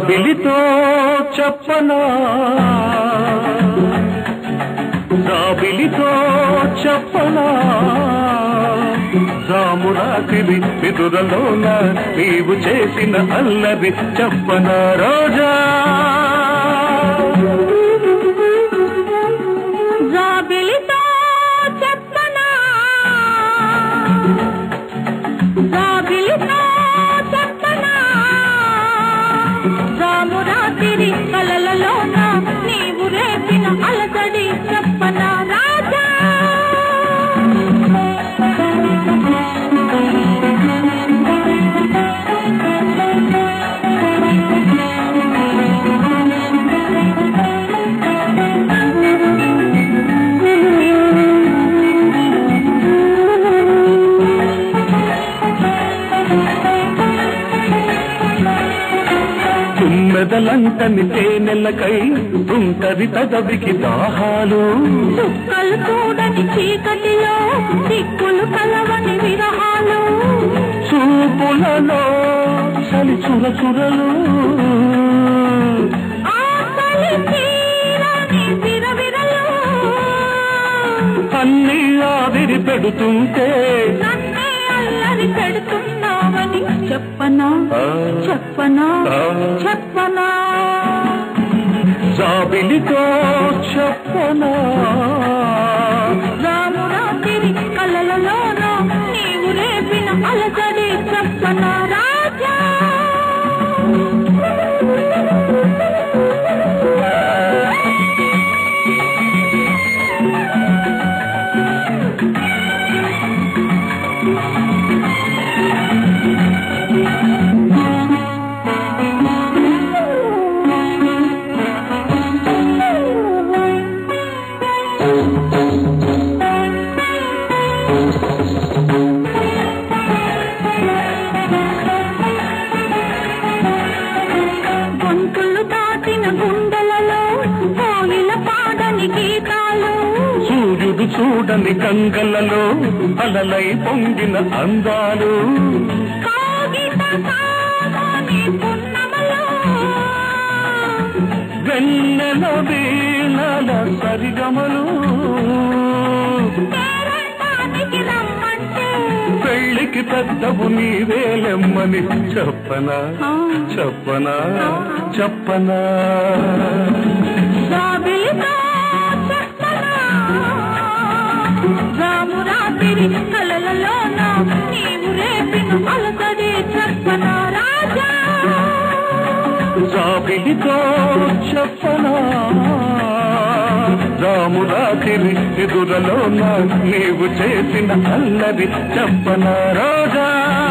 జాబిలితో చెప్పనా జాబిలితో చెప్పనా జామురాతిరి ఎదురలోన నీవు చేసిన అల్లరి చెప్పనా రోజా జాబిలితో చెప్పనా జాబిలితో చెప్పనా జామురాతిరి కలలలోన నీవు రేపిన అలసడి చెప్పనా రాజా తుమ్మెదలంటని తేనెలకై తుంటది తదవికి దాహాలు చుక్కలు చూడని చీకటిలో దిక్కులు కలవని విరహాలు చూపులలో చలి చుర చురలు ఆకలి తీరని విరవిరలు అన్ని ఆవిరి పెడుతుంటే నన్నే అల్లరి పెడుతున్నావని చెప్పనా ఆ, చెప్పనా ఆ. చెప్పనా జాబిలితో చెప్పనా రామురాతిరి కలలలోన నీవు రేపిన అలసడి చెప్పనా రాజా గొంతులు దాటిన గుండెలలో కోయిల పాడని గీతాలు సూర్యుడు చూడని గంగలలో అలలై పొంగిన అందాలు కాగిత కాదని పున్నమలో వెన్నెల వీణల సరిగమలు పేరంటానికి రమ్మంటే పెళ్లికి పెద్దవు నీవేలెమ్మని చెప్పనా ఆ, చెప్పనా చెప్పనా జాబిలితో చెప్పనా రామురాతిరి కలలలోన నీవు రేపిన అలసడి చెప్పనా రాజా జాబిలితో చెప్పనా రామురాతిరి ఎదురలో నీవు చేసిన అల్లరి చెప్పనా రోజా